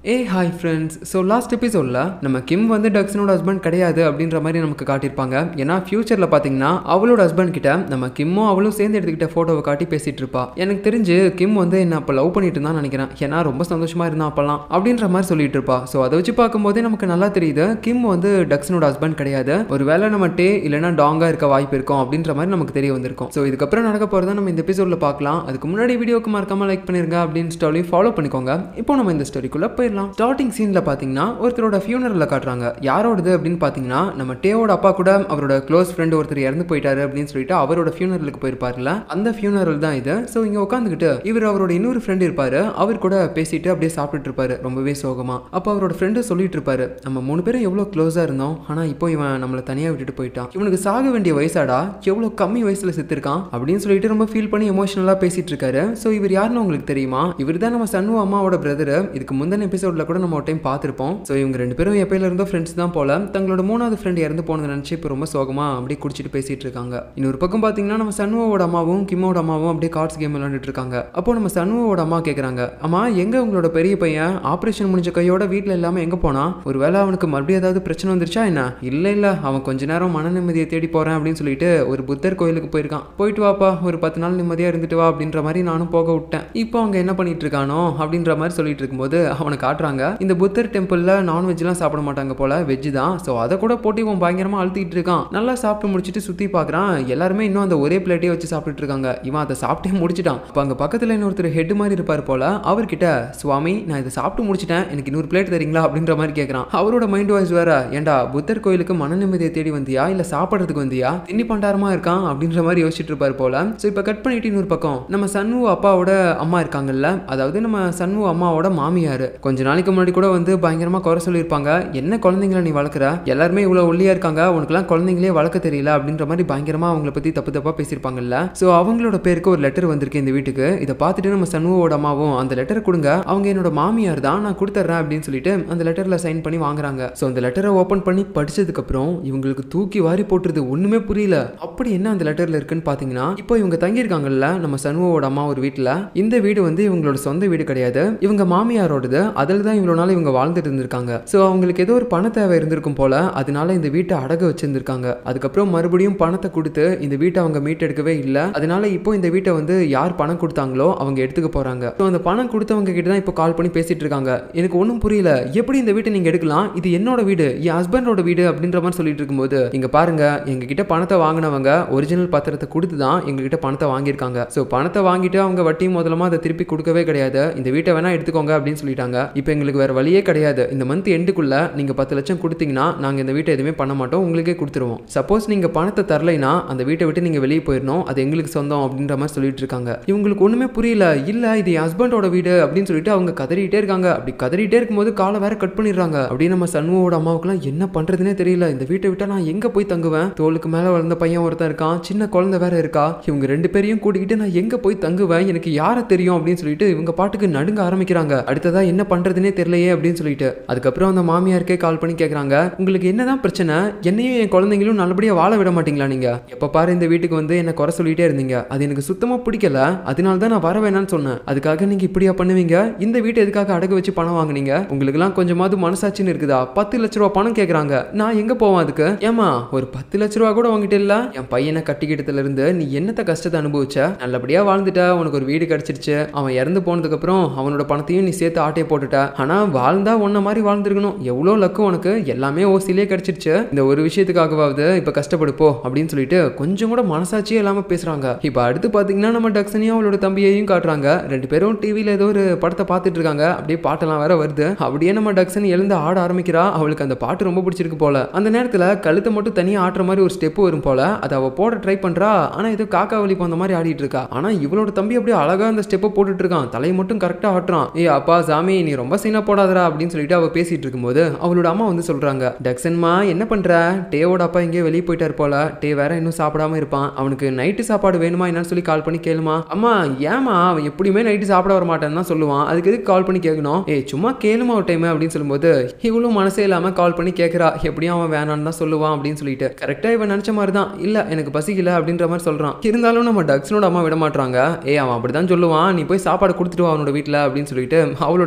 ஏ hi friends so last எபிசோடில் நம்ம கிம் வந்து டக்ஸனோட ஹஸ்பண்ட் கிடையாது அப்படின்ற மாதிரி நமக்கு காட்டியிருப்பாங்க ஏன்னா ஃபியூச்சரில் பார்த்தீங்கன்னா அவளோட ஹஸ்பண்ட் கிட்ட நம்ம கிம்மும் அவளும் சேர்ந்து எடுத்துக்கிட்ட ஃபோட்டோவை காட்டி பேசிட்டு இருப்பா எனக்கு தெரிஞ்சு கிம் வந்து என்ன அப்போ லவ் பண்ணிட்டு இருந்தான்னு நினைக்கிறேன் ஏன்னா ரொம்ப சந்தோஷமா இருந்தா அப்பெல்லாம் அப்படின்ற மாதிரி சொல்லிட்டு இருப்பா ஸோ அதை வச்சு பார்க்கும்போதே நமக்கு நல்லா தெரியுது கிம் வந்து டக்ஸனோட ஹஸ்பண்ட் கிடையாது ஒருவேளை நம்ம டே இல்லைன்னா டாங்கா இருக்க வாய்ப்பு இருக்கும் அப்படின்ற மாதிரி நமக்கு தெரிய வந்திருக்கும் ஸோ இதுக்கப்புறம் நடக்க போகிறத நம்ம இந்த எபிசோடில் பார்க்கலாம் அதுக்கு முன்னாடி வீடியோக்கு மறக்காம லைக் பண்ணிருங்க அப்படின்னு ஸ்டோரி ஃபாலோ பண்ணிக்கோங்க இப்போ நம்ம இந்த ஸ்டோரிக்குள்ள போயிடலாம் ஸ்டார்டிங் சீனில் பார்த்தீங்கன்னா ஒருத்தரோட ஃபியூனரில் காட்டுறாங்க யாரோடது அப்படின்னு பார்த்தீங்கன்னா நம்ம டேவோட அப்பா கூட அவரோட க்ளோஸ் ஃப்ரெண்ட் ஒருத்தர் இறந்து போயிட்டாரு அப்படின்னு சொல்லிட்டு அவரோட ஃபியூனரலுக்கு போயிருப்பாருல அந்த ஃபியூனரல் தான் இது ஸோ இங்கே உட்காந்துக்கிட்டு இவர் அவரோட இன்னொரு ஃப்ரெண்ட் இருப்பாரு அவர் கூட பேசிட்டு அப்படியே சாப்பிட்டுட்டு இருப்பாரு ரொம்பவே சோகமா அப்போ அவரோட ஃப்ரெண்டு சொல்லிட்டு இருப்பாரு நம்ம மூணு பேரும் எவ்வளோ க்ளோஸாக இருந்தோம் ஆனால் இப்போ இவன் நம்மளை தனியாக விட்டுட்டு போயிட்டான் இவனுக்கு சாக வேண்டிய வயசாடா எவ்வளோ கம்மி வயசுல செத்துருக்கான் அப்படின்னு சொல்லிட்டு ரொம்ப ஃபீல் பண்ணி எமோஷனலாக பேசிட்டு இருக்காரு ஸோ இவர் யாருன்னு உங்களுக்கு தெரியுமா இவர் தான் நம்ம சண்முக அம்மாவோட பிரதர் இதுக்கு முந்தின எபிசோட்ல கூட நம்ம ஒரு டைம் பார்த்துருப்போம் ஸோ இவங்க ரெண்டு பேரும் எப்பயில இருந்தோ ஃப்ரெண்ட்ஸ் தான் போல தங்களோட மூணாவது ஃப்ரெண்ட் இறந்து போனதை நினச்சி இப்போ ரொம்ப சோகமா அப்படியே குடிச்சிட்டு பேசிட்டு இருக்காங்க இன்னொரு பக்கம் பார்த்தீங்கன்னா நம்ம சண்முகோட அம்மாவும் கிம்மோட அம்மாவும் அப்படியே கார்ட்ஸ் கேம் விளையாண்டுட்டு இருக்காங்க அப்போ நம்ம சண்முகோட அம்மா கேட்குறாங்க அம்மா எங்க உங்களோட பெரிய பையன் ஆப்ரேஷன் முடிஞ்ச கையோட வீட்டில் இல்லாமல் எங்கே போனா ஒருவேளை அவனுக்கு மறுபடியும் ஏதாவது பிரச்சனை வந்துருச்சா என்ன இல்லை இல்லை அவன் கொஞ்ச நேரம் மன நிம்மதியை தேடி போறேன் அப்படின்னு சொல்லிட்டு ஒரு புத்தர் கோயிலுக்கு போயிருக்கான் போயிட்டு வாப்பா ஒரு பத்து நாள் நிம்மதியாக இருந்துட்டு வா அப்படின்ற மாதிரி நானும் போக விட்டேன் இப்போ அவங்க என்ன பண்ணிட்டு இருக்கானோ அப்படின்ற மாதிரி சொல்லிட்டு இருக்கும்போது அவனை காட்டுறாங்க இந்த புத்தர் டெம்பிளில் நான்வெஜ்லாம் சாப்பிட மாட்டாங்க போல வெஜ் தான் ஸோ அதை கூட போட்டு இவன் பயங்கரமாக அழுத்திட்டு இருக்கான் நல்லா சாப்பிட்டு முடிச்சுட்டு சுற்றி பார்க்குறான் எல்லாருமே இன்னும் அந்த ஒரே பிளேட்டே வச்சு சாப்பிட்டுட்டு இருக்காங்க இவன் அதை சாப்பிட்டே முடிச்சிட்டான் இப்போ அங்கே பக்கத்தில் இன்னொருத்தர் ஹெட் மாதிரி இருப்பார் போல அவர்கிட்ட சுவாமி நான் இதை சாப்பிட்டு முடிச்சிட்டேன் எனக்கு இன்னொரு பிளேட் தரீங்களா அப்படின்ற மாதிரி கேட்குறான் அவரோட மைண்ட் வாய்ஸ் வேற ஏன்டா புத்தர் கோயிலுக்கு மன நிம்மதியை தேடி வந்தியா இல்லை சாப்பிட்றதுக்கு வந்தியா தின்னி பண்டாரமா இருக்கான் அப்படின்ற மாதிரி யோசிச்சுட்டு இருப்பார் போல ஸோ இப்போ கட் பண்ணிட்டு இன்னொரு பக்கம் நம்ம சண்மு அப்பாவோட அம்மா இருக்காங்கல்ல அதாவது நம்ம சண்மு அம்மாவோட மாமியார் கொஞ்ச நாளைக்கு முன்னாடி கூட வந்து பயங்கரமா குறை சொல்லியிருப்பாங்க என்ன குழந்தைங்கள நீ வளர்க்குற எல்லாருமே இவ்வளோ ஒல்லியா இருக்காங்க உனக்குலாம் குழந்தைங்களே வளர்க்க தெரியல அப்படின்ற மாதிரி பயங்கரமா அவங்கள பத்தி தப்பு தப்பா பேசியிருப்பாங்கல்ல ஸோ அவங்களோட பேருக்கு ஒரு லெட்டர் வந்திருக்கு இந்த வீட்டுக்கு இதை பார்த்துட்டு நம்ம சண்முவோட அம்மாவும் அந்த லெட்டரை கொடுங்க அவங்க என்னோட மாமியார் தான் நான் கொடுத்துட்றேன் அப்படின்னு சொல்லிட்டு அந்த லெட்டர்ல சைன் பண்ணி வாங்குறாங்க ஸோ அந்த லெட்டரை ஓப்பன் பண்ணி படிச்சதுக்கு அப்புறம் இவங்களுக்கு தூக்கி வாரி போட்டுருது ஒண்ணுமே புரியல அப்படி என்ன அந்த லெட்டர்ல இருக்குன்னு பாத்தீங்கன்னா இப்போ இவங்க தங்கியிருக்காங்கல்ல நம்ம சண்முவோட அம்மா ஒரு வீட்டில் இந்த வீடு வந்து இவங்களோட சொந்த வீடு கிடையாது இவங்க மாமியாரோடது அதில் தான் இவ்வளோ நாள் இவங்க வாழ்ந்துட்டு இருந்திருக்காங்க ஸோ அவங்களுக்கு ஏதோ ஒரு பண தேவை இருந்திருக்கும் போல அதனால இந்த வீட்டை அடகு வச்சிருந்திருக்காங்க அதுக்கப்புறம் மறுபடியும் பணத்தை கொடுத்து இந்த வீட்டை அவங்க மீட்டெடுக்கவே இல்லை அதனால இப்போ இந்த வீட்டை வந்து யார் பணம் கொடுத்தாங்களோ அவங்க எடுத்துக்க போறாங்க ஸோ அந்த பணம் கொடுத்தவங்க கிட்ட தான் இப்போ கால் பண்ணி பேசிட்டு இருக்காங்க எனக்கு ஒன்றும் புரியல எப்படி இந்த வீட்டை நீங்க எடுக்கலாம் இது என்னோட வீடு என் ஹஸ்பண்டோட வீடு அப்படின்ற மாதிரி சொல்லிட்டு இருக்கும்போது இங்க பாருங்க எங்க கிட்ட பணத்தை வாங்கினவங்க ஒரிஜினல் பத்திரத்தை கொடுத்து தான் எங்க கிட்ட பணத்தை வாங்கியிருக்காங்க ஸோ பணத்தை வாங்கிட்டு அவங்க வட்டி முதலமா அதை திருப்பி கொடுக்கவே கிடையாது இந்த வீட்டை வேணா எடுத்துக்கோங்க அப்படின்னு சொல்லிட்டாங்க இப்போ எங்களுக்கு வேற வழியே கிடையாது இந்த மந்த் எண்டுக்குள்ள நீங்க பத்து லட்சம் கொடுத்தீங்கன்னா நாங்க இந்த வீட்டை எதுவுமே பண்ண மாட்டோம் உங்களுக்கே கொடுத்துருவோம் சப்போஸ் நீங்க பணத்தை தரலைன்னா அந்த வீட்டை விட்டு நீங்க வெளியே போயிடணும் அது எங்களுக்கு சொந்தம் அப்படின்ற மாதிரி சொல்லிட்டு இருக்காங்க இவங்களுக்கு ஒண்ணுமே புரியல இல்ல இது என் ஹஸ்பண்டோட வீடு அப்படின்னு சொல்லிட்டு அவங்க கதறிட்டே இருக்காங்க அப்படி கதறிட்டே இருக்கும்போது காலை வேற கட் பண்ணிடுறாங்க அப்படி நம்ம சண்முவோட அம்மாவுக்குலாம் என்ன பண்றதுனே தெரியல இந்த வீட்டை விட்டா நான் எங்க போய் தங்குவேன் தோளுக்கு மேல வளர்ந்த பையன் ஒருத்தன் இருக்கான் சின்ன குழந்தை வேற இருக்கா இவங்க ரெண்டு பேரையும் கூட்டிக்கிட்டு நான் எங்க போய் தங்குவேன் எனக்கு யாரை தெரியும் அப்படின்னு சொல்லிட்டு இவங்க பாட்டுக்கு நடுங்க ஆரம்பிக்கிறாங்க அடுத்ததா என்ன பண்றதுனே தெரியலையே அப்படின்னு சொல்லிட்டு அதுக்கப்புறம் அந்த மாமியாருக்கே கால் பண்ணி கேக்குறாங்க உங்களுக்கு என்னதான் பிரச்சனை என்னையும் என் குழந்தைங்களும் நல்லபடியா வாழ விட மாட்டீங்களா நீங்க எப்ப பாரு இந்த வீட்டுக்கு வந்து என்ன குறை சொல்லிட்டே இருந்தீங்க அது எனக்கு சுத்தமா பிடிக்கல அதனால தான் நான் வர வேணாம்னு சொன்னேன் அதுக்காக நீங்க இப்படியா பண்ணுவீங்க இந்த வீட்டை எதுக்காக அடகு வச்சு பணம் வாங்குனீங்க உங்களுக்கு எல்லாம் கொஞ்சமாவது மனசாட்சின்னு இருக்குதா பத்து லட்ச ரூபா பணம் கேக்குறாங்க நான் எங்க போவேன் அதுக்கு ஏமா ஒரு பத்து லட்ச ரூபா கூட வாங்கிட்டு இல்ல என் பையனை கட்டிக்கிட்டதுல இருந்து நீ என்னத்த கஷ்டத்தை அனுபவிச்ச நல்லபடியா வாழ்ந்துட்ட உனக்கு ஒரு வீடு கிடைச்சிருச்சு அவன் இறந்து போனதுக்கு அப்புறம் அவனோட பணத்தையும் நீ சேர்த்து ஆட்டையை போட்டுட்ட ஆனா வாழ்ந்தா உன்ன மாதிரி வாழ்ந்துருக்கணும் எவ்வளோ லக்கு உனக்கு எல்லாமே ஓசிலே கிடைச்சிருச்சு இந்த ஒரு விஷயத்துக்காகவாவது இப்ப கஷ்டப்படு போ அப்படின்னு சொல்லிட்டு கொஞ்சம் கூட மனசாட்சியே இல்லாம பேசுறாங்க இப்ப அடுத்து பாத்தீங்கன்னா நம்ம டக்ஸனையும் அவளோட தம்பியையும் காட்டுறாங்க ரெண்டு பேரும் டிவில ஏதோ ஒரு படத்தை பார்த்துட்டு இருக்காங்க அப்படியே பாட்டெல்லாம் வேற வருது அப்படியே நம்ம டக்ஸன் எழுந்து ஆட ஆரம்பிக்கிறா அவளுக்கு அந்த பாட்டு ரொம்ப பிடிச்சிருக்கு போல அந்த நேரத்துல கழுத்தை மட்டும் தனியா ஆட்டுற மாதிரி ஒரு ஸ்டெப் வரும் போல அதை அவ போட ட்ரை பண்றா ஆனா ஏதோ காக்கா வலி போந்த மாதிரி ஆடிட்டு இருக்கா ஆனா இவளோட தம்பி அப்படியே அழகா அந்த ஸ்டெப்பை போட்டுட்டு இருக்கான் தலையை மட்டும் கரெக்டா ஆட்டுறான் ஏ அப்பா சாமி நீ ரொம்ப சீனா போடாதடா அப்படின்னு சொல்லிட்டு அவ பேசிட்டு இருக்கும்போது அவளோட அம்மா வந்து சொல்றாங்க டக்ஸன்மா என்ன பண்ற டேவோட அப்பா எங்கேயோ வெளியே போயிட்டார் போல டே வேற இன்னும் சாப்பிடாம இருப்பான் அவனுக்கு நைட்டு சாப்பாடு வேணுமா என்னன்னு சொல்லி கால் பண்ணி கேளுமா அம்மா ஏமா அவன் எப்படியுமே நைட்டு சாப்பிட வர மாட்டேன்னு தான் சொல்லுவான் அதுக்கு எதுக்கு கால் பண்ணி கேட்கணும் ஏய் சும்மா கேளுமா ஒரு டைம் அப்படின்னு சொல்லும்போது இவளும் மனசே இல்லாம கால் பண்ணி கேட்கறா எப்படியும் அவன் வேணான்னு தான் சொல்லுவான் அப்படின்னு சொல்லிட்டு கரெக்டா இவன் நினைச்ச மாதிரி தான் இல்ல எனக்கு பசிக்கல அப்படின்ற மாதிரி சொல்றான் இருந்தாலும் நம்ம டக்ஸனோட அம்மா விட மாட்டாங்க ஏ அவன் அப்படிதான் சொல்லுவான் நீ போய் சாப்பாடு கொடுத்துட்டு வா அவனோட வீட்டில் அப்படின்னு சொல்லிட்டு அவளோட கையில குண்டா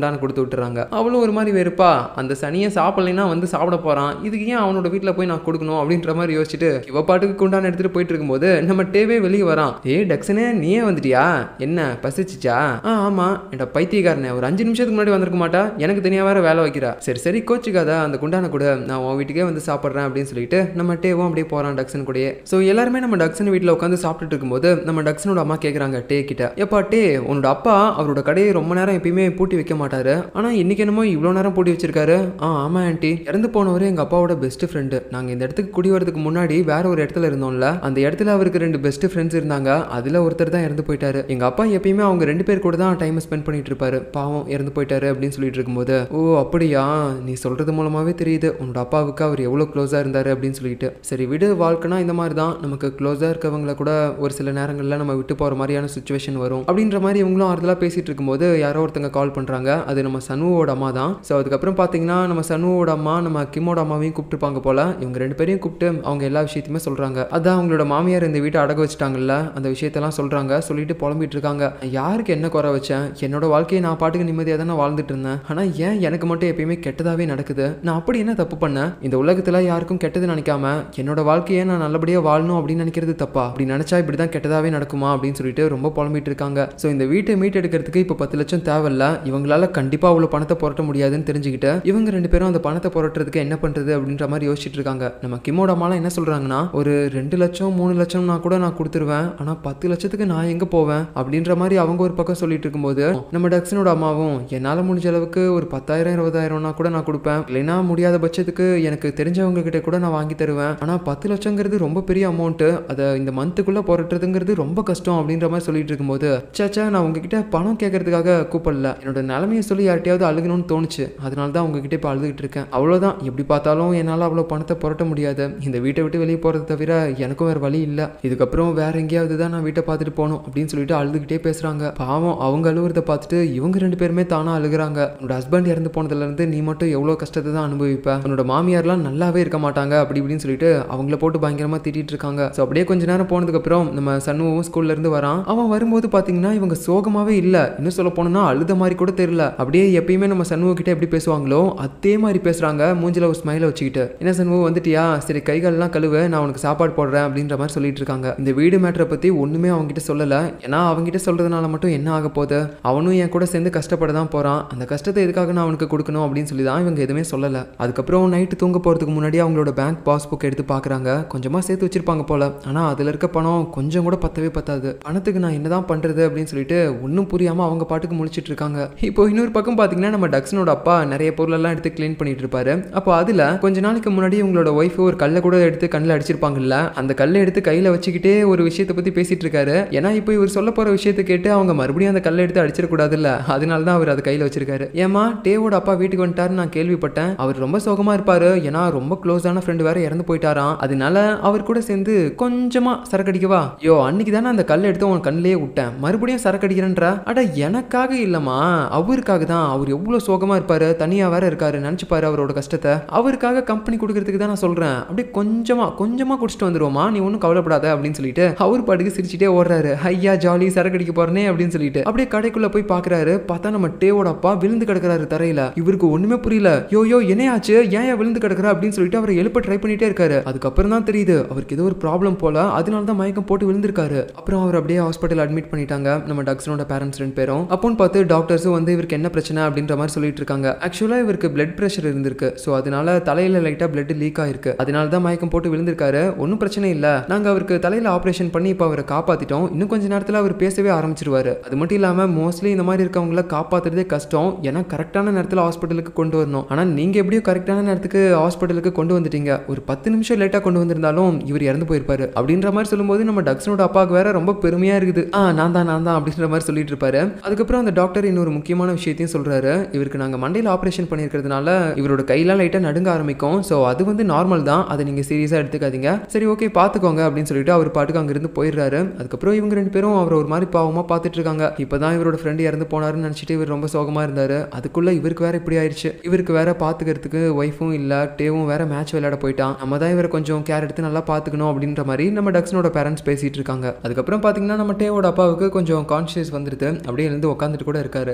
குண்டான கொடுத்து விட்டுறாங்க அவளும் ஒரு மாதிரி வெறுப்பா அந்த சனியை சாப்பிடலைன்னா வந்து சாப்பிட போறான் இதுக்கு ஏன் அவனோட வீட்டில் போய் நான் கொடுக்கணும் அப்படின்ற மாதிரி யோசிச்சுட்டு இவ பாட்டுக்கு குண்டான எடுத்துட்டு போயிட்டு இருக்கும்போது நம்ம டேவே வெளியே வரான் ஏ டக்ஸனே நீயே வந்துட்டியா என்ன பசிச்சிச்சா ஆ ஆமா என்ட பைத்தியக்காரனே ஒரு அஞ்சு நிமிஷத்துக்கு முன்னாடி வந்திருக்க மாட்டா எனக்கு தனியாக வேற வேலை வைக்கிறா சரி சரி கோச்சுக்காத அந்த குண்டான கூட நான் உன் வீட்டுக்கே வந்து சாப்பிட்றேன் அப்படின்னு சொல்லிட்டு நம்ம டேவும் அப்படியே போறான் டக்ஸன் கூடயே ஸோ எல்லாருமே நம்ம டக்ஸன் வீட்டில் உட்காந்து சாப்பிட்டுட்டு இருக்கும்போது நம்ம டக்ஸனோட அம்மா கேட்குறாங்க டே கிட்ட எப்பா டே உன்னோட அப்பா அவரோட கடையை ரொம்ப நேரம் எப்பயுமே பூட்டி வைக்க மாட்டாரு ஆனா இன்னைக்கு என்னமோ இவ்வளோ நேரம் பூட்டி வச்சிருக்காரு ஆ ஆமா ஆண்டி இறந்து போனவர் எங்க அப்பாவோட பெஸ்ட் ஃப்ரெண்டு நாங்க இந்த இடத்துக்கு குடி வரதுக்கு முன்னாடி வேற ஒரு இடத்துல இருந்தோம்ல அந்த இடத்துல அவருக்கு ரெண்டு பெஸ்ட் ஃப்ரெண்ட்ஸ் இருந்தாங்க அதுல ஒருத்தர் தான் இறந்து போயிட்டாரு எங்க அப்பா எப்பயுமே அவங்க ரெண்டு பேர் கூட தான் டைம் ஸ்பெண்ட் பண்ணிட்டு இருப்பாரு பாவம் இறந்து போயிட்டாரு அப்படின்னு சொல்லிட்டு இருக்கும்போது ஓ அப்படியா நீ சொல்றது மூலமாவே தெரியுது உன்னோட அப்பாவுக்கு அவர் எவ்வளவு க்ளோஸா இருந்தாரு அப்படின்னு சொல்லிட்டு சரி விடு வாழ்க்கைனா இந்த மாதிரி தான் நமக்கு க்ளோஸா இருக்கவங்கள கூட ஒரு சில நேரங்கள்ல நம்ம விட்டு போற மாதிரியான சுச்சுவேஷன் வரும் அப்படின்ற மாதிரி இவங்களும் ஆறுதலா பேசிட்டு இருக்கும்போது யாரோ ஒருத்தங்க கால் பண்றாங்க அது நம்ம சனுவோட அம்மா தான் ஸோ அதுக்கப்புறம் பாத்தீங்கன்னா நம்ம சனுவோட அம்மா நம்ம கிம்மோட அம்மாவையும் கூப்பிட்டுருப்பாங்க போல இவங்க ரெண்டு பேரையும் கூப்பிட்டு அவங்க எல்லா விஷயத்தையுமே சொல்றாங்க அதான் அவங்களோட மாமியார் இந்த வீட்டை அடக வச்சுட்டாங்கல்ல அந்த விஷயத்தெல்லாம் சொல்றாங்க சொல்லிட்டு புலம்பிட்டு இருக்காங்க யாருக்கு என்ன குறை வச்சேன் என்னோட வாழ்க்கையை நான் பாட்டுக்கு நிம்மதியாக தான் வாழ்ந்துட்டு இருந்தேன் ஆனா ஏன் எனக்கு மட்டும் எப்பயுமே கெட்டதாவே நடக்குது நான் அப்படி என்ன தப்பு பண்ணேன் இந்த உலகத்துல யாருக்கும் கெட்டது நினைக்காம என்னோட வாழ்க்கையை நான் நல்லபடியா வாழணும் அப்படின்னு நினைக்கிறது தப்பா அப்படி நினைச்சா இப்படி தான் கெட்டதாவே நடக்குமா அப்படின்னு சொல்லிட்டு ரொம்ப புலம்பிட்டு இருக்காங்க ஸோ இந்த வீட்டை மீட் எடுக்கிறதுக்கு இப்போ பத்து லட்சம் தேவையில்ல இவங்களால கண்டிப்பா அவ்வளோ பணத்தை புரட்ட முடியாதுன்னு தெரிஞ்சுக்கிட்டு இவங்க ரெண்டு பேரும் அந்த பணத்தை புரட்டுறதுக்கு என்ன பண்றது அப்படின்ற மாதிரி யோசிச்சுட்டு இருக்காங்க நம்ம கிம்மோட அம்மாலாம் என்ன சொல்றாங்கன்னா ஒரு ரெண்டு லட்சம் மூணு லட்சம்னா கூட நான் கொடுத்துருவேன் ஆனா பத்து லட்சத்துக்கு நான் எங்க போவேன் அப்படின்ற மாதிரி அவங்க ஒரு பக்கம் சொல்லிட்டு இருக்கும்போது நம்ம டக்ஸனோட அம்மாவும் என்னால முடிஞ்ச அளவுக்கு ஒரு பத்தாயிரம் இருபதாயிரம்னா கூட நான் கொடுப்பேன் இல்லைன்னா முடியாத பட்சத்துக்கு எனக்கு தெரிஞ்சவங்க கிட்ட கூட நான் வாங்கி தருவேன் ஆனா பத்து லட்சங்கிறது ரொம்ப பெரிய அமௌண்ட் அதை இந்த மந்த்துக்குள்ள புரட்டுறதுங்கிறது ரொம்ப கஷ்டம் அப்படின்ற மாதிரி சொல்லிட்டு இருக்கும்போது சேச்சா நான் உங்ககிட்ட பணம் கேட்கறதுக்காக கூப்பிடல என்னோட நிலைமையை சொல்லி யார்ட்டையாவது அழுகணும்னு தோணுச்சு அதனால தான் உங்ககிட்ட இப்போ அழுதுகிட்டு இருக்கேன் அவ்வளோதான் எப்படி பார்த்தாலும் என்னால் அவ்வளோ பணத்தை புரட்ட முடியாது இந்த வீட்டை விட்டு வெளியே போகிறது தவிர எனக்கும் வேறு வழி இல்லை இதுக்கப்புறம் வேற எங்கேயாவது தான் நான் வீட்டை பார்த்துட்டு போகணும் அப்படின்னு சொல்லிட்டு அழுதுகிட்டே பேசுகிறாங்க பாவம் அவங்க அழுகுறத பார்த்துட்டு இவங்க ரெண்டு பேருமே தானாக அழுகுறாங்க உன்னோட ஹஸ்பண்ட் இறந்து போனதுலேருந்து நீ மட்டும் எவ்வளோ கஷ்டத்தை தான் அனுபவிப்ப உன்னோட மாமியார்லாம் நல்லாவே இருக்க மாட்டாங்க அப்படி இப்படின்னு சொல்லிட்டு அவங்கள போட்டு பயங்கரமாக திட்டிட்டு இருக்காங்க ஸோ அப்படியே கொஞ்ச நேரம் போனதுக்கப்புறம் நம்ம சண்முகவும் ஸ்கூல்ல இருந்து வரான் அவன் வரும்போது பார்த்தீங்கன்னா இவங்க சோகமாவே இல்லை இன்னும் சொல்ல போனோம்னா அழுத மாதிரி கூட தெரியல அப்படியே எப்பயுமே நம்ம சண்முக கிட்ட எப்படி பேசுவாங்களோ அதே மாதிரி பேசுறாங்க மூஞ்சில ஒரு ஸ்மைலை வச்சுக்கிட்டு என்ன சண்முகம் வந்துட்டியா சரி கை காலெல்லாம் கழுவு நான் உனக்கு சாப்பாடு போடுறேன் அப்படின்ற மாதிரி சொல்லிட்டு இருக்காங்க இந்த வீடு மேட்டரை பத்தி ஒண்ணுமே அவங்க கிட்ட சொல்லல ஏன்னா அவங்க கிட்ட சொல்றதுனால மட்டும் என்ன ஆக போகுது அவனும் என் கூட சேர்ந்து கஷ்டப்பட தான் போறான் அந்த கஷ்டத்தை எதுக்காக நான் அவனுக்கு கொடுக்கணும் அப்படின்னு சொல்லி தான் இவங்க எதுவுமே சொல்லல அதுக்கப்புறம் நைட்டு தூங்க போறதுக்கு முன்னாடி அவங்களோட பேங்க் பாஸ்புக் எடுத்து பாக்குறாங்க கொஞ்சமா சேர்த்து வச்சிருப்பாங்க போல ஆனா அதுல இருக்க பணம் கொஞ்சம் கூட பத்தவே பத்தாது பணத்துக்கு நான் என்னதான் பண்றது அப்படின்னு சொல்லிட்டு ஒன்றும் புரியாம அவங்க பாட்டுக்கு முழிச்சிட்டு இருக்காங்க இப்போ இன்னொரு பக்கம் பாத்தீங்கன்னா நம்ம டக்ஸனோட அப்பா நிறைய பொருள் எல்லாம் எடுத்து க்ளீன் பண்ணிட்டு இருப்பாரு அப்போ அதுல கொஞ்ச நாளைக்கு முன்னாடி உங்களோட ஒய்ஃப் ஒரு கல்லை கூட எடுத்து கண்ணில் அடிச்சிருப்பாங்கல்ல அந்த கல்லை எடுத்து கையில வச்சுக்கிட்டே ஒரு விஷயத்தை பத்தி பேசிட்டு இருக்காரு ஏன்னா இப்போ இவர் சொல்ல போற விஷயத்தை கேட்டு அவங்க மறுபடியும் அந்த கல்லை எடுத்து அடிச்சிடக்கூடாதுல்ல அதனால தான் அவர் அதை கையில வச்சிருக்காரு ஏமா டேவோட அப்பா வீட்டுக்கு வந்துட்டாருன்னு நான் கேள்விப்பட்டேன் அவர் ரொம்ப சோகமா இருப்பாரு ஏன்னா ரொம்ப க்ளோஸான ஃப்ரெண்டு வேற இறந்து போயிட்டாராம் அதனால அவர் கூட சேர்ந்து கொஞ்சமா சரக்கு அடிக்கவா யோ அன்னைக்கு தானே அந்த கல்லை எடுத்து உன் கண்ணிலேயே விட்டேன் மறுபடியும் சரக்கு அடிக்கிறேன்ற அட எனக்காக இல்லம்மா அவருக்காக தான் அவர் எவ்வளவு சோகமா இருப்பாரு தனியா வேற இருக்காரு நினைச்சு பாரு அவரோட கஷ்டத்தை அவருக்காக கம்பெனி கொடுக்கறதுக்கு தான் நான் சொல்றேன் அப்படியே கொஞ்சமா கொஞ்சமா குடிச்சிட்டு வந்துருவோமா நீ ஒன்றும் கவலைப்படாத அப்படின்னு சொல்லிட்டு அவர் பாட்டுக்கு சிரிச்சிட்டே ஓடுறாரு ஐயா ஜாலி சரக்கு அடிக்க போறனே அப்படின்னு சொல்லிட்டு அப்படியே கடைக்குள்ள போய் பாக்குறாரு பார்த்தா நம்ம டேவோட அப்பா விழுந்து கிடக்குறாரு தரையில இவருக்கு ஒண்ணுமே புரியல யோ யோ என்னையாச்சு ஏன் ஏன் விழுந்து கிடக்குற அப்படின்னு சொல்லிட்டு அவரை எழுப்ப ட்ரை பண்ணிட்டே இருக்காரு அதுக்கப்புறம் தான் தெரியுது அவருக்கு ஏதோ ஒரு ப்ராப்ளம் போல அதனால தான் மயக்கம் போட்டு விழுந்திருக்காரு அப்புறம் அவர் அப்படியே ஹாஸ்பிட்டல் அட்மிட் பண்ணிட்டாங்க நம்ம டக்ஸனோட பேரண்ட்ஸ் ரெண்டு பேரும் அப்போன்னு பார்த்து டாக்டர்ஸும் வந்து இவருக்கு என்ன பிரச்சனை அப்படின்ற மாதிரி சொல்லிட்டு இருக்காங்க ஆக்சுவலா இவருக்கு பிளட் பிரஷர் இருந்திருக்கு ஸோ அதனால தலையில லைட்டா பிளட் லீக் ஆயிருக்கு அதனால தான் மயக்கம் போட்டு விழுந்திருக்காரு ஒன்றும் பிரச்சனை இல்லை நாங்க அவருக்கு தலையில ஆபரேஷன் பண்ணி இப்போ அவரை காப்பாத்திட்டோம் இன்னும் கொஞ்ச நேரத்தில் அவர் பேசவே ஆரம்பிச்சிருவாரு அது மட்டும் இல்லாம மோஸ்ட்லி இந்த மாதிரி இருக்கவங்கள காப்பாத்துறதே கஷ்டம் ஏன்னா கரெக்டான நேரத்தில் ஹாஸ்பிட்டலுக்கு கொண்டு வரணும் ஆனா நீங்க எப்படியோ கரெக்டான நேரத்துக்கு ஹாஸ்பிட்டலுக்கு கொண்டு வந்துட்டீங்க ஒரு பத்து நிமிஷம் லேட்டா கொண்டு வந்திருந்தாலும் இவர் இறந்து போயிருப்பாரு அப்படின்ற மாதிரி சொல்லும்போது நம்ம டக்ஸனோட அப்பாவுக்கு வேற ரொம்ப பெருமையா இருக்குது ஆ நான் தான் நான் தான் அப்படின்ற மாதிரி சொல்லிட்டு இருப்பாரு அதுக்கப்புறம் அந்த டாக்டர் இன்னொரு முக்கியமான விஷயத்தையும் சொல்றாரு இவருக்கு நாங்க மண்டையில் ஆபரேஷன் பண்ணியிருக்கிறதுனால இவரோட கையெல்லாம் லைட்டா நடுங்க ஆரம்பிக்கும் ஸோ அது வந்து நார்மல் தான் அதை நீங்க சீரியஸா எடுத்துக்காதீங்க சரி ஓகே பாத்துக்கோங்க அப்படின்னு சொல்லிட்டு அவர் பாட்டுக்கு அங்கிருந்து போயிடுறாரு அதுக்கப்புறம் இவங்க ரெண்டு பேரும் அவர் ஒரு மாதிரி பாவமா பார்த்துட்டு இருக்காங்க இப்பதான் இவரோட ஃப்ரெண்டு இறந்து போனாருன்னு நினைச்சிட்டு இவர் ரொம்ப சோகமா இருந்தாரு அதுக்குள்ள இவருக்கு வேற இப்படி ஆயிடுச்சு இவருக்கு வேற பாத்துக்கிறதுக்கு ஒய்ஃபும் இல்ல டேவும் வேற மேட்ச் விளையாட போயிட்டான் நம்ம தான் இவரை கொஞ்சம் கேர் எடுத்து நல்லா பாத்துக்கணும் அப்படின்ற மாதிரி நம்ம டக்ஸனோட பேரண்ட்ஸ் பேசிட்டு இருக்காங்க அதுக்கப்புறம் பாத்தீங்கன்னா நம்ம டேவோட அப்பாவுக்கு கொஞ்சம் கான்ஷியஸ் வந்துருது அப்படியே இருந்து உட்காந்துட்டு கூட இருக்காரு அப்போன்னு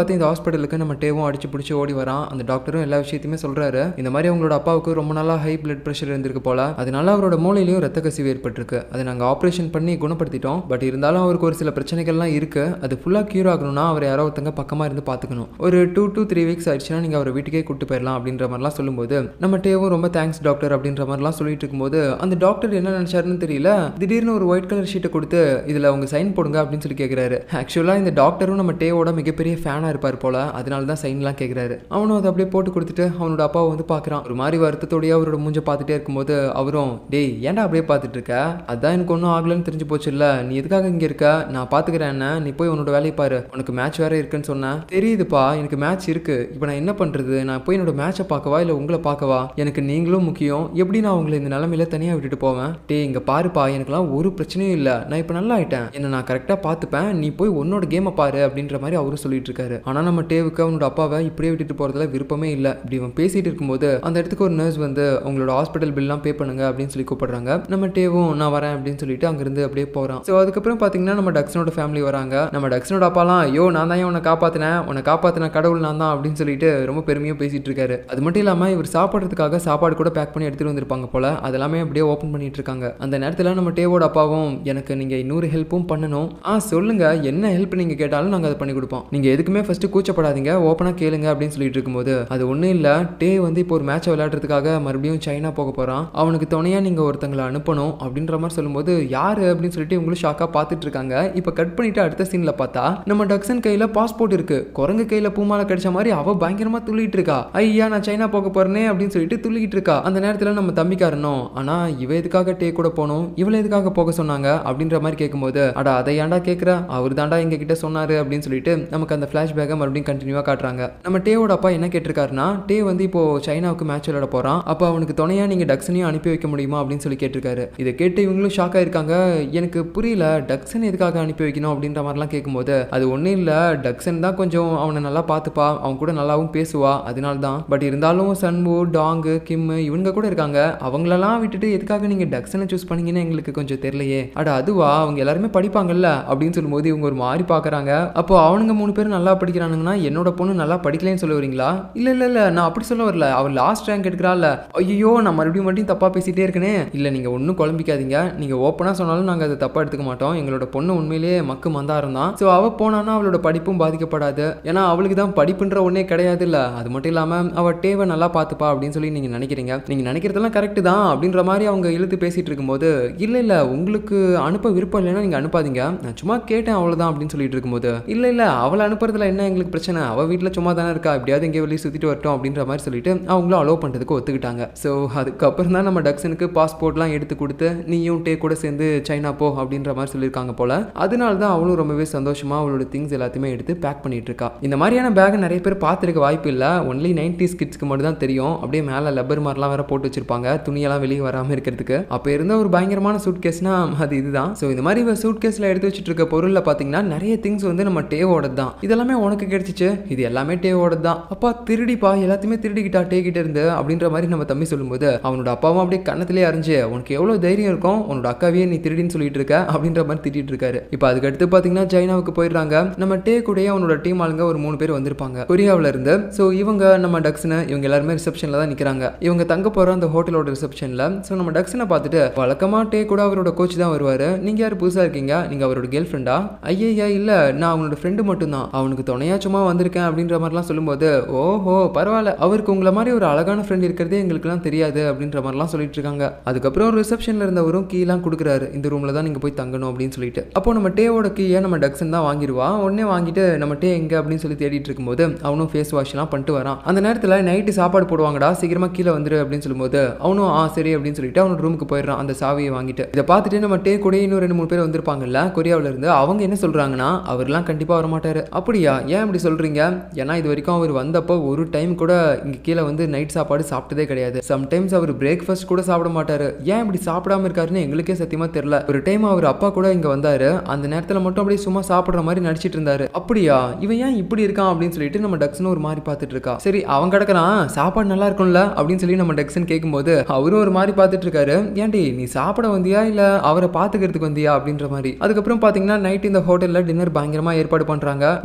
பார்த்து இந்த ஹாஸ்பிட்டலுக்கு நம்ம டேவும் அடிச்சு பிடிச்சி ஓடி வரான் அந்த டாக்டரும் எல்லா விஷயத்தையுமே சொல்றாரு இந்த மாதிரி அவங்களோட அப்பாவுக்கு ரொம்ப நாளா ஹை பிளட் ப்ரெஷர் இருந்திருக்கு போல அதனால அவரோட மூளையிலையும் ரத்த கசிவு ஏற்பட்டிருக்கு அதை நாங்கள் ஆப்ரேஷன் பண்ணி குணப்படுத்திட்டோம் பட் இருந்தாலும் அவருக்கு ஒரு சில பிரச்சனைகள்லாம் இருக்கு அது ஃபுல்லாக க்யூர் ஆகணும்னா அவர் யாரோ ஒருத்தங்க பக்கமாக இருந்து பார்த்துக்கணும் ஒரு டூ டூ த்ரீ வீக்ஸ் ஆயிடுச்சுன்னா நீங்கள் அவரை வீட்டுக்கே கூட்டு போயிடலாம் அப்படின்ற மாதிரிலாம் சொல்லும்போது நம்ம டேவும் ரொம்ப தேங்க்ஸ் டாக்டர் அப்படின்ற மாதிரிலாம் சொல்லிட்டு இருக்கும்போது அந்த டாக்டர் என்ன நினைச்சாருன்னு தெரியல திடீர்னு ஒரு ஒயிட் கலர் ஷீட்டை கொடுத்து இதில் அவங்க சைன் போடுங்க அப்படின்னு சொல்லி கேட்குறாரு ஆக்சுவலாக இந்த டாக்டரும் நம்ம டேவோட மிகப்பெரிய ஃபேனாக இருப்பார் போல அதனால தான் சைன்லாம் கேட்குறாரு அவனும் அதை அப்படியே போட்டு கொடுத்துட்டு அவனோட அப்பாவை வந்து பார்க்குறான் ஒரு மாதிரி வருத்தத்தோடய அவரோட மூஞ்ச பார்த்துட்டே இருக்கும்போது அவரும் டேய் ஏன்டா அப்படியே பார்த்துட்டு இருக்க அதான் எனக்கு ஒன்றும் ஆகலன்னு தெரிஞ்சு போச்சு இல்ல நீ எதுக்காக இங்கே இருக்க நான் பார்த்துக்கிறேன் என்ன நீ போய் உன்னோட வேலையை பாரு உனக்கு மேட்ச் வேற இருக்குன்னு சொன்னேன் தெரியுதுப்பா எனக்கு மேட்ச் இருக்கு இப்போ நான் என்ன பண்ணுறது நான் போய் என்னோட மேட்சை பார்க்கவா இல்லை உங்களை பார்க்கவா எனக்கு நீங்களும் முக்கியம் எப்படி நான் உங்களை இந்த நிலமையில தனியாக விட்டுட்டு போவேன் டேய் இங்கே பாருப்பா எனக்குலாம் ஒரு பிரச்சனையும் இல்லை நான் இப்போ நல்லா ஆயிட்டேன் என்னை நான் கரெக்டாக பார்த்துப்பேன் நீ போய் உன்னோட கேமை பாரு அப்படின்ற மாதிரி அவரும் சொல்லிட்டு இருக்காரு ஆனால் நம்ம டேவுக்கு அவனோட அப்பாவை இப்படியே விட்டுட்டு போகிறதுல விருப்பமே இல்லை இப்படி இவன் பேசிட்டு இருக்கும்போது அந்த இடத்துக்கு ஒரு நர்ஸ் வந்து அவங்களோட ஹாஸ்பிட்டல் பில்லாம் பே பண்ணுங்க அப்படின்னு சொல்லி கூப்பிடுறாங்க நம்ம டேவும் நான் வரேன் அப்படின்னு சொல்லிட்டு அங்கிருந்து அப்படியே போகிறான் ஸோ அதுக்கப்புறம் பார்த்தீங்கன்னா நம்ம டக்ஸனோட ஃபேமிலி வராங்க நம்ம டக்ஸனோட அப்பாலாம் ஐயோ நான் தான் உன்னை காப்பாற்றினேன் உன்னை காப்பாற்றின கடவுள் நான் தான் அப்படின்னு சொல்லிட்டு ரொம்ப பெருமையாக பேசிட்டு இருக்காரு அது மட்டும் இல்லாமல் இவர் சாப்பிட்றதுக்காக சாப்பாடு கூட பேக் பண்ணி எடுத்துட்டு வந்திருப்பாங்க போல அதெல்லாமே அப்படியே ஓப்பன் பண்ணிட்டு இருக்காங்க அந்த நேரத்தில் நம்ம டேவோட அப்பாவும் எனக்கு நீங்க இன்னொரு ஹெல்ப்பும் பண்ணணும் ஆ சொல்லுங்க என்ன ஹெல்ப் நீங்க கேட்டாலும் நாங்கள் அதை பண்ணி கொடுப்போம் நீங்க எதுக்குமே ஃபர்ஸ்ட் கூச்சப்படாதீங்க ஓப்பனாக கேளுங்க அப்படின்னு சொல்லிட்டு இருக்கும்போது அது ஒன்றும் இல்லை டே வந்து இப்போ ஒரு மேட்சை விளையாடுறதுக்காக மறுபடியும் சைனா போக போறான் அவனுக்கு துணையா நீங்க ஒருத்தங்களை அனுப்பணும் அப்படின்ற மாதிரி சொல்லும்போது யாரு அப்படின்னு சொல்லிட்டு இவங்களும் ஷாக்காக பார்த்துட்டு இருக்காங்க இப்போ கட் பண்ணிட்டு அடுத்த சீன்ல பார்த்தா நம்ம டக்ஸன் கையில பாஸ்போர்ட் இருக்கு குரங்கு கையில பூமாலை கிடைச்ச மாதிரி அவ பயங்கரமா துள்ளிட்டு இருக்கா ஐயா நான் சைனா போக போறேனே அப்படின்னு சொல்லிட்டு துள்ளிட்டு இருக்கா அந்த நேரத்துல நம்ம தம்பிக்காரனும் ஆனா இவ எதுக்காக டே கூட போகணும் இவளை எதுக்காக போக சொன்னாங்க அப்படின்ற மாதிரி கேட்கும்போது அட அதை ஏன்டா கேட்குற அவர் தாண்டா எங்க கிட்ட சொன்னாரு அப்படின்னு சொல்லிட்டு நமக்கு அந்த ஃபிளாஷ்பேக்கை மறுபடியும் கண்டினியூவா காட்டுறாங்க நம்ம டேவோட அப்பா என்ன கேட்டிருக்காருன்னா டே வந்து இப்போ சைனாவுக்கு மேட்ச் விளையாட போறான் அப்போ அவனுக்கு துணையா நீங்க டக்ஸனையும் அனுப்பி வைக்க முடியுமா அப்படின்னு சொல்லி கேட்டிருக்காரு இதை கேட்டு இவங்களும் ஷாக் ஆயிருக்காங்க எனக்கு புரியல டக்ஸன் எதுக்காக அனுப்பி வைக்கணும் அப்படின்ற மாதிரிலாம் கேட்கும்போது அது ஒன்றும் இல்லை டக்ஸன் தான் கொஞ்சம் அவனை நல்லா பார்த்துப்பா அவன் கூட நல்லாவும் பேசுவா அதனால தான் பட் இருந்தாலும் சன்வு டாங்கு கிம்மு இவங்க கூட இருக்காங்க அவங்களெல்லாம் விட்டுட்டு எதுக்காக நீங்க டக்ஸனை சூஸ் பண்ணீங்கன்னு எங்களுக்கு கொஞ்சம் தெரியலையே அட அதுவா அவங்க எல்லாருமே படிப்பாங்கல்ல அப்படின்னு சொல்லும்போது இவங்க ஒரு மாதிரி பார்க்கறாங்க அப்போ அவனுங்க மூணு பேரும் நல்லா படிக்கிறானுங்கன்னா என்னோட பொண்ணு நல்லா படிக்கலைன்னு சொல்ல வரீங்களா இல்ல இல்ல இல்ல நான் அப்படி சொல்ல வரல அவள் லாஸ்ட் ரேங்க் எடுக்கிறாள் ஐயோ நான் மறுபடியும் மறுபடியும் தப்பா பேசிட்டே இருக்கனே இல்ல நீங்க ஒன்றும் குழம்பிக்காதீங்க நீங்க ஓப்பனா சொன்னாலும் நாங்க அதை தப்பா எடுத்துக்க மாட்டோம் எங்களோட பொண்ணு உண்மையிலேயே மக்கு மந்தாரம் தான் ஸோ அவ போனான்னா அவளோட படிப்பும் பாதிக்கப்படாது ஏன்னா அவளுக்கு தான் படிப்புன்ற ஒன்றே கிடையாது இல்ல அது மட்டும் இல்லாம அவ டேவை நல்லா பார்த்துப்பா அப்படின்னு சொல்லி நீங்க நினைக்கிறீங்க நீங்க நினைக்கிறதெல்லாம் கரெக்ட் தான் அப்படின்ற மாதிரி அவங்க இழுத்து பேசிட்டு இருக்கும்போது இல்ல இல்ல உங்களுக்கு அனுப்ப விருப்பம் இல்லைன்னா நீங்க அனுப்பாதீங்க நான் சும்மா கேட்டேன் அவ்வளவுதான் அப்படின்னு சொல்லிட்டு இருக்கும்போது இல்ல இல்ல அவளை அனுப்புறதுல என்ன எங்களுக்கு பிரச்சனை அவ வீட்டில் சும்மா தானே இருக்கா எப்படியாவது எங்கேயோ வெளியே சுத்திட்டு வரட்டும் அப்படின்ற மாதிரி சொல்லிட்டு அவங்களும் அலோவ் பண்றதுக்கு ஒத்துக்கிட்டாங்க ஸோ அதுக்கப்புறம் தான் நம்ம டக்ஸனுக்கு பாஸ்போர்ட்லாம் எடுத்து கொடுத்து நீயும் டே கூட சேர்ந்து சைனா போ அப்படின்ற மாதிரி சொல்லியிருக்காங்க போல அதனால தான் அவளும் ரொம்பவே சந்தோஷமா அவளோட திங்ஸ் எல்லாத்தையுமே எடுத்து பேக் பண்ணிட்டு இருக்கா இந்த மாதிரியான பேக்கை நிறைய பேர் பார்த்துருக்க வாய்ப்பு இல்லை ஒன்லி நைன்டிஸ் கிட்ஸ்க்கு மட்டும் தான் தெரியும் அப்படியே மேலே லப்பர் மாதிரிலாம் வேற போட்டு வச்சிருப்பாங்க துணியெல்லாம் வெளியே வராமல் இருக்கிறதுக்கு அப்போ இருந்த ஒரு பயங்கரமான சூட் கேஸ்னா அது இதுதான் ஸோ இந்த மாதிரி சூட் கேஸில் எடுத்து வச்சுட்டு இருக்க பொருளில் பார்த்தீங்கன்னா நிறைய திங்ஸ் வந்து நம்ம டேவோடது தான் இதெல்லாமே உனக்கு கிடைச்சிச்சு இது எல்லாமே டேவோடது தான் அப்பா திருடிப்பா எல்லாத்தையுமே திருடிக்கிட்டா டே கிட்ட இருந்து அப்படின்ற மாதிரி நம்ம தம்பி சொல்லும்போது அவனோட அப்பாவும் அப்படியே கண்ணத்திலே அறிஞ்சு உனக்கு எவ்வளோ தைரியம் இருக்கும் உன்னோட அக்காவையே நீ திருடின்னு சொல்லிட்டு இருக்க அப்படின்ற மாதிரி திட்டிட்டு இருக்காரு இப்போ அதுக்கு அடுத்து பார்த்தீங்கன்னா சைனாவுக்கு போயிடுறாங்க நம்ம டே கூடயே அவனோட டீம் ஆளுங்க ஒரு மூணு பேர் வந்திருப்பாங்க கொரியாவில் இருந்து ஸோ இவங்க நம்ம டக்ஸ்னு இவங்க எல்லாருமே ரிசப்ஷனில் தான் நிற்கிறாங்க இவங்க தங்க போகிற அந்த ஹோட்டலோட ரிசப்ஷனில் ஸோ நம்ம டக்ஸனை பார்த்துட்டு வழக்கமாக டே கூட அவரோட கோச் தான் வருவார் நீங்கள் யார் புதுசாக இருக்கீங்க நீங்கள் அவரோட கேர்ள் ஃப்ரெண்டா ஐயா இல்லை நான் அவனோட ஃப்ரெண்டு மட்டும்தான் அவனுக்கு துணையா சும்மா வந்திருக்கேன் அப்படின்ற மாதிரிலாம் சொல்லும்போது ஓஹோ பரவாயில்ல அவருக்கு உங்களை மாதிரி ஒரு அழகான ஃப்ரெண்ட் இருக்கிறதே எங்களுக்குலாம் தெரியாது அப்படின்ற மாதிரிலாம் சொல்லிட்டு இருக்காங்க அதுக்கப்புறம் ரிசப்ஷனில் இருந்தவரும் கீலாம் கொடுக்குறாரு இந்த ரூமில் தான் நீங்கள் போய் தங்கணும் அப்படின்னு சொல்லிட்டு அப்போ நம்ம டேவோட கீயை நம்ம டக்ஸன் தான் வாங்கிடுவா உடனே வாங்கிட்டு நம்ம டே எங்கே அப்படின்னு சொல்லி தேடிட்டு இருக்கும்போது அவனும் ஃபேஸ் வாஷ்லாம் பண்ணிட்டு வரான் அந்த நேரத்தில் நைட்டு சாப்பாடு போடுவாங்கடா சீக்கிரமாக கீழே வந்துரு அப்படின்னு சொல்லும்போது அவனும் ஆ சரி அப்படின்னு சொல்லிட்டு அவனோட ரூமுக்கு போயிடுறான் அந்த சாவியை வாங்கிட்டு இதை பார்த்துட்டு நம்ம டே கூட இன்னும் ரெண்டு மூணு பேர் வந்திருப்பாங்கல்ல கொரியாவில் இருந்து அவங்க என்ன சொல்றாங்கன்னா அவர்லாம் கண்டிப்பாக வர மாட்டாரு அப்படியா ஏன் இப்படி சொல்றீங்க ஏன்னா இது வரைக்கும் அவர் வந்தப்போ ஒரு டைம் கூட இங்க கீழே வந்து நைட் சாப்பாடு சாப்பிட்டதே கிடையாது சம்டைம்ஸ் அவர் பிரேக்ஃபாஸ்ட் கூட சாப்பிட மாட்டாரு ஏன் இப்படி சாப்பிடாம இருக்காருன்னு எங்களுக்கே சத்தியமா தெரியல ஒரு டைம் அவர் அப்பா கூட இங்க வந்தாரு அந்த நேரத்தில் மட்டும் அப்படியே சும்மா சாப்பிடுற மாதிரி நடிச்சிட்டு இருந்தாரு அப்படியா இவன் ஏன் இப்படி இருக்கான் அப்படின்னு சொல்லிட்டு நம்ம டக்ஸ்னு ஒரு மாதிரி பார்த்துட்டு இருக்கா சரி அவன் கிடக்குறான் சாப்பாடு நல்லா இருக்கும்ல அப்படின்னு சொல்லி நம்ம டக்ஸன் கேட்கும்போது அவரும் ஒரு மாதிரி பார்த்துட்டு இருக்காரு ஏன்டி நீ சாப்பிட வந்தியா இல்ல அவரை பார்த்துக்கிறதுக்கு வந்தியா அப்படின்ற மாதிரி அதுக்கப்புறம் பாத்தீங்கன்னா நைட் இந்த ஹோட்டல்ல டின்னர் பயங்கரமா ஏற்பாடு பண்றாங்க நம்ம டக்ஸன்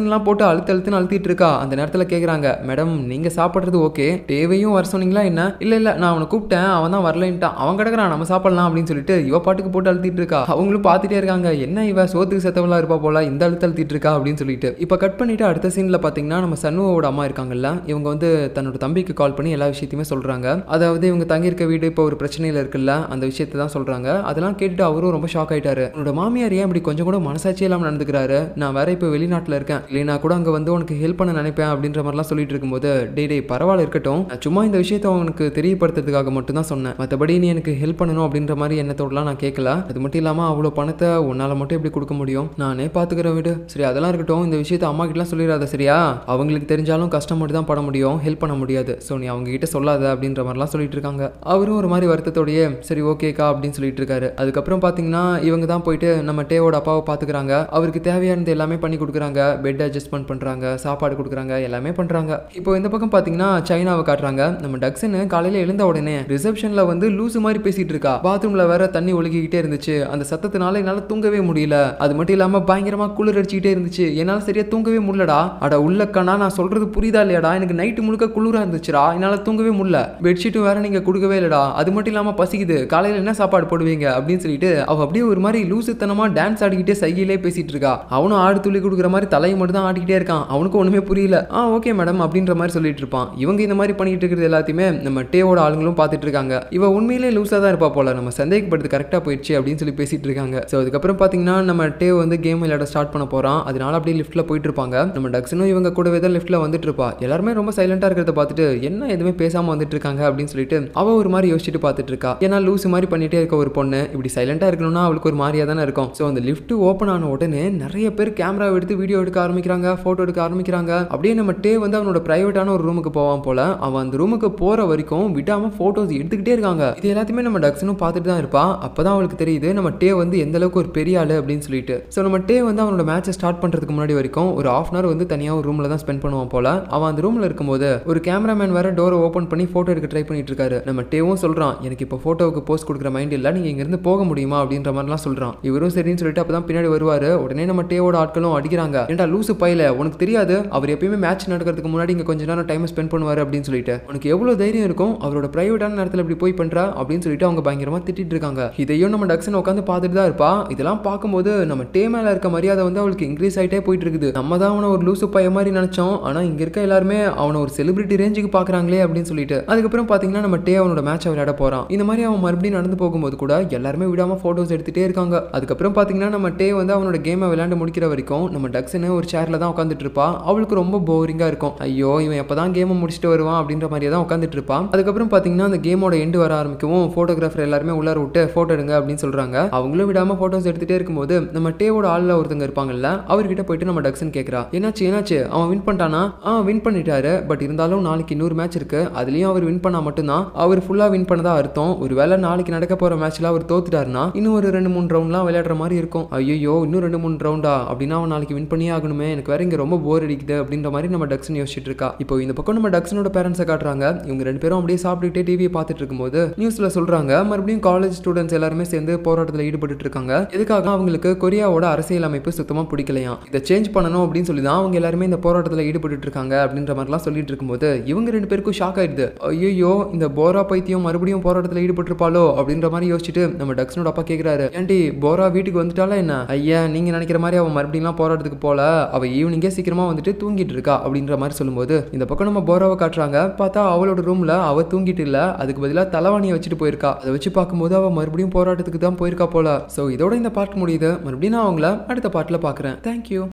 மெடிசன்லாம் போட்டு அழுத்து அழுத்துன்னு அழுத்திட்டு இருக்கா அந்த நேரத்தில் கேட்குறாங்க மேடம் நீங்கள் சாப்பிட்றது ஓகே தேவையும் வர சொன்னீங்களா என்ன இல்லை இல்லை நான் அவனை கூப்பிட்டேன் அவன் தான் வரலன்ட்டான் அவன் கிடக்குறான் நம்ம சாப்பிடலாம் அப்படின்னு சொல்லிட்டு இவ பாட்டுக்கு போட்டு அழுத்திட்டு இருக்கா அவங்களும் பார்த்துட்டே இருக்காங்க என்ன இவ சோத்துக்கு செத்தவளா இருப்பா போல இந்த அழுத்து அழுத்திட்டு இருக்கா அப்படின்னு சொல்லிட்டு இப்போ கட் பண்ணிட்டு அடுத்த சீனில் பார்த்தீங்கன்னா நம்ம சண்முகோட அம்மா இருக்காங்கல்ல இவங்க வந்து தன்னோட தம்பிக்கு கால் பண்ணி எல்லா விஷயத்தையுமே சொல்கிறாங்க அதாவது இவங்க தங்கியிருக்க வீடு இப்போ ஒரு பிரச்சனையில் இருக்குல்ல அந்த விஷயத்தை தான் சொல்கிறாங்க அதெல்லாம் கேட்டுட்டு அவரும் ரொம்ப ஷாக் ஆயிட்டாரு உன்னோட மாமியார் ஏன் இப்படி கொஞ்சம் கூட மனசாட்சி இல்லாமல் நடந்துக்கிறாரு நான் வேற இப்போ வெளிநாட்டில் இருக்கேன் இல்லைனா கூட அங்கே வந்து உனக்கு ஹெல்ப் பண்ண நினைப்பேன் அப்படின்ற மாதிரிலாம் சொல்லிட்டு இருக்கும்போது டே டே பரவாயில்ல இருக்கட்டும் நான் சும்மா இந்த விஷயத்தை அவனுக்கு தெரியப்படுத்துறதுக்காக மட்டும் தான் சொன்னேன் மற்றபடி நீ எனக்கு ஹெல்ப் பண்ணணும் அப்படின்ற மாதிரி எண்ணத்தோடலாம் நான் கேட்கல அது மட்டும் இல்லாமல் அவ்வளோ பணத்தை உன்னால் மட்டும் எப்படி கொடுக்க முடியும் நானே பார்த்துக்கிறேன் விடு சரி அதெல்லாம் இருக்கட்டும் இந்த விஷயத்தை அம்மா கிட்டலாம் சொல்லிடாத சரியா அவங்களுக்கு தெரிஞ்சாலும் கஷ்டம் மட்டும் தான் பட முடியும் ஹெல்ப் பண்ண முடியாது ஸோ நீ அவங்க கிட்ட சொல்லாத அப்படின்ற மாதிரிலாம் சொல்லிட்டு இருக்காங்க அவரும் ஒரு மாதிரி வருத்தத்தோடயே சரி ஓகேக்கா அப்படின்னு சொல்லிட்டு இருக்காரு அதுக்கப்புறம் பார்த்தீங்கன்னா இவங்க தான் போயிட்டு நம்ம டேவோட அப்பாவை பார்த்துக்கிறாங்க அவருக்கு தேவையானது எல்லாமே பண்ணி கொடுக்குறாங்க பெட் அட்ஜஸ்ட்மெண்ட் பண்ணுறாங்க சாப்பாடு கொடுக்குறாங்க எல்லாமே பண்ணுறாங்க இப்போ இந்த பக்கம் பார்த்தீங்கன்னா சைனாவை காட்டுறாங்க நம்ம டக்ஸன் காலையில் எழுந்த உடனே ரிசப்ஷனில் வந்து லூசு மாதிரி பேசிட்டு இருக்கா பாத்ரூமில் வேற தண்ணி ஒழுகிக்கிட்டே இருந்துச்சு அந்த சத்தத்தினால என்னால் தூங்கவே முடியல அது மட்டும் இல்லாமல் பயங்கரமாக குளிர் அடிச்சுக்கிட்டே இருந்துச்சு என்னால் சரியாக தூங்கவே முடியலடா அட உள்ளக்கண்ணா நான் சொல்கிறது புரியுதா இல்லையாடா எனக்கு நைட்டு முழுக்க குளிராக இருந்துச்சுடா என்னால் தூங்கவே முடியல பெட்ஷீட்டும் வேற நீங்கள் கொடுக்கவே இல்லைடா அது மட்டும் இல்லாமல் பசிக்குது காலையில் என்ன சாப்பாடு போடுவீங்க அப்படின்னு சொல்லிட்டு அவ அப்படியே ஒரு மாதிரி லூசுத்தனமாக டான்ஸ் ஆடிக்கிட்டே சைகிலே பேசிட்டு இருக்கா அவனும் ஆடு துள்ளி கொடுக்குற மாதிரி தலையை மட்டும் தான் ஆடிக்கிட்டே இருக்கான் அவனுக்கு ஒன்றுமே புரியல ஆ ஓகே மேடம் அப்படின்ற மாதிரி சொல்லிட்டு இருப்பான் இவங்க இந்த மாதிரி பண்ணிட்டு இருக்கிறது எல்லாத்தையுமே நம்ம டேவோட ஆளுங்களும் பார்த்துட்டு இருக்காங்க இவ உண்மையிலே லூஸாக தான் இருப்பா போல நம்ம சந்தேகப்படுறது கரெக்டாக போயிடுச்சு அப்படின்னு சொல்லி பேசிட்டு இருக்காங்க ஸோ அதுக்கப்புறம் பார்த்தீங்கன்னா நம்ம டேவ் வந்து கேம் விளையாட ஸ்டார்ட் பண்ண போகிறான் அதனால அப்படியே லிஃப்ட்டில் போயிட்டு இருப்பாங்க நம்ம டக்ஸனும் இவங்க கூடவே தான் லிஃப்ட்டில் வந்துட்டு இருப்பா எல்லாருமே ரொம்ப சைலண்டாக இருக்கிறத பார்த்துட்டு என்ன எதுவுமே பேசாமல் வந்துட்டு இருக்காங்க அப்படின்னு சொல்லிட்டு அவ ஒரு மாதிரி யோசிச்சுட்டு பார்த்துட்டு இருக்கா ஏன்னா லூஸ் மாதிரி பண்ணிட்டே இருக்க ஒரு பொண்ணு இப்படி சைலண்டாக இருக்கணும்னா அவளுக்கு ஒரு மாதிரியாக தானே இருக்கும் ஸோ அந்த லிஃப்ட் ஓப்பன் ஆன உடனே நிறைய பேர் கேமரா எடுத்து வீடியோ எடுக்க ஆரம்பிக்கிறாங்க ஃபோட்டோ எடுக்க ஆரம்பிக்கிறாங்க அப்படியே நம்ம டே வந்து அவனோட பிரைவேட்டான ஒரு ரூமுக்கு போவான் போல அவன் அந்த ரூமுக்கு போற வரைக்கும் விடாம போட்டோஸ் எடுத்துக்கிட்டே இருக்காங்க இது எல்லாத்தையுமே நம்ம டக்ஸனும் பார்த்துட்டு தான் இருப்பா அப்பதான் அவளுக்கு தெரியுது நம்ம டே வந்து எந்த அளவுக்கு ஒரு பெரிய ஆளு அப்படின்னு சொல்லிட்டு ஸோ நம்ம டே வந்து அவனோட மேட்சை ஸ்டார்ட் பண்றதுக்கு முன்னாடி வரைக்கும் ஒரு ஆஃப் அன் வந்து தனியாக ஒரு ரூம்ல தான் ஸ்பெண்ட் பண்ணுவான் போல அவன் அந்த ரூம்ல இருக்கும்போது ஒரு கேமராமேன் வேற டோரை ஓப்பன் பண்ணி போட்டோ எடுக்க ட்ரை பண்ணிட்டு இருக்காரு நம்ம டேவும் சொல்றான் எனக்கு இப்போ போட்டோவுக்கு போஸ்ட் கொடுக்குற மைண்ட் இல்லை நீங்க இங்கிருந்து போக முடியுமா அப்படின்ற மாதிரிலாம் சொல்றான் இவரும் சரின்னு சொல்லிட்டு அப்பதான் பின்னாடி வருவாரு உடனே நம்ம டேவோட ஆட்களும் அடிக்கிறாங்க ஏன்டா லூசு பையில உனக்கு தெரியாது அவர் எப்பயுமே மேட்ச் நடக்கிறதுக்கு முன்னாடி இங்க கொஞ்ச நேரம் டைம் ஸ்பெண்ட் பண்ணுவாரு அப்படின்னு சொல்லிட்டு உனக்கு எவ்வளவு தைரியம் இருக்கும் அவரோட பிரைவேட்டான நேரத்தில் இப்படி போய் பண்றா அப்படின்னு சொல்லிட்டு அவங்க பயங்கரமா திட்டிட்டு இருக்காங்க இதையும் நம்ம டக்ஸன் உட்காந்து பார்த்துட்டு தான் இருப்பா இதெல்லாம் பார்க்கும்போது நம்ம டே மேல இருக்க மரியாதை வந்து அவளுக்கு இன்க்ரீஸ் ஆயிட்டே போயிட்டு இருக்குது நம்ம தான் அவனை ஒரு லூசு பைய மாதிரி நினைச்சோம் ஆனா இங்க இருக்க எல்லாருமே அவனை ஒரு செலிபிரிட்டி ரேஞ்சுக்கு பாக்குறாங்களே அப்படின்னு சொல்லிட்டு அதுக்கப்புறம் பாத்தீங்கன்னா நம்ம டே அவனோட மேட்சை விளையாட போறான் இந்த மாதிரி அவன் மறுபடியும் நடந்து போகும்போது கூட எல்லாருமே விடாம போட்டோஸ் எடுத்துட்டே இருக்காங்க அதுக்கப்புறம் பாத்தீங்கன்னா நம்ம டே வந்து அவனோட கேமை விளையாண்டு முடிக்கிற வரைக்கும் நம்ம டக்ஸன் ஒரு சேர்ல தான் உட்காந்துட்டு இருப்பா அவளுக்கு ரொம்ப போரிங்கா இருக்கும் ஐயோ இவன் எப்பதான் கேமை முடிச்சுட்டு வருவான் அப்படின்ற மாதிரியே தான் உட்காந்துட்டு இருப்பான் அதுக்கப்புறம் பாத்தீங்கன்னா அந்த கேமோட எண்டு வர ஆரம்பிக்கவும் போட்டோகிராஃபர் எல்லாருமே உள்ளார விட்டு போட்டோ எடுங்க அப்படின்னு சொல்றாங்க அவங்களும் விடாம போட்டோஸ் எடுத்துட்டே இருக்கும்போது நம்ம டேவோட ஆள்ல ஒருத்தங்க இருப்பாங்கல்ல அவர்கிட்ட போயிட்டு நம்ம டக்ஸன் கேட்கறா என்னாச்சு என்னாச்சு அவன் வின் பண்ணிட்டானா ஆ வின் பண்ணிட்டாரு பட் இருந்தாலும் நாளைக்கு இன்னொரு மேட்ச் இருக்கு அதுலயும் அவர் வின் பண்ணா மட்டும்தான் அவர் ஃபுல்லா வின் பண்ணதா அர்த்தம் ஒருவேளை நாளைக்கு நடக்க போற மேட்ச்ல அவர் தோத்துட்டாருன்னா இன்னும் ஒரு ரெண்டு மூணு ரவுண்ட்லாம் விளையாடுற மாதிரி இருக்கும் ஐயோ இன்னும் ரெண்டு மூணு ரவுண்டா அப்படின்னா அவன் நாளைக்கு வின் பண்ணியே ஆகணுமே எனக்கு வேற இங்க ரொம்ப போர் அடிக்குது அப்படின்ற மாதிரி நம்ம டக்ஸன் யோசிச்சுட்டு இருக்கா இப்போ இந்த பக்கம் நம்ம டக்ஸனோட பேரண்ட்ஸை காட்டுறாங்க இவங்க ரெண்டு பேரும் அப்படியே சாப்பிட்டுட்டே டிவியை பார்த்துட்டு இருக்கும்போது நியூஸ்ல சொல்றாங்க மறுபடியும் காலேஜ் ஸ்டூடெண்ட்ஸ் எல்லாருமே சேர்ந்து போராட்டத்தில் ஈடுபட்டு இருக்காங்க எதுக்காக அவங்களுக்கு கொரியாவோட அரசியல் அமைப்பு சுத்தமா பிடிக்கலையாம் இதை சேஞ்ச் பண்ணணும் அப்படின்னு சொல்லி தான் அவங்க எல்லாருமே இந்த போராட்டத்தில் ஈடுபட்டு இருக்காங்க அப்படின்ற மாதிரிலாம் சொல்லிட்டு இருக்கும்போது இவங்க ரெண்டு பேருக்கும் ஷாக் ஆயிடுது ஐயோ இந்த போரா பைத்தியம் மறுபடியும் போராட்டத்தில் ஈடுபட்டிருப்பாளோ அப்படின்ற மாதிரி யோசிச்சுட்டு நம்ம டக்ஸனோட அப்பா கேட்குறாரு ஏன்டி போரா வீட்டுக்கு வந்துட்டாலா என்ன ஐயா நீங்க நினைக்கிற மாதிரி அவன் மறுபடியும் போராட்டத்துக்கு போல அவ ஈவினிங்கே சீக்கிரமா வந்துட்டு தூங்கிட்டு இருக்கா அப்படின்ற மாதிரி சொல்லும்போது இந்த பக்கம் நம்ம போராவை காட்டுறாங்க பார்த்தா அவளோட ரூம்ல அவ தூங்கிட்டு இல்ல அதுக்கு பதிலாக தலைவாணியை வச்சுட்டு போயிருக்கா அதை வச்சு பார்க்கும்போது அவ மறுபடியும் போராட்டத்துக்கு தான் போயிருக்கா போல ஸோ இதோட இந்த பார்ட் முடியுது மறுபடியும் நான் அவங்கள அடுத்த பார்ட்டில் பார்க்குறேன் தேங்க்யூ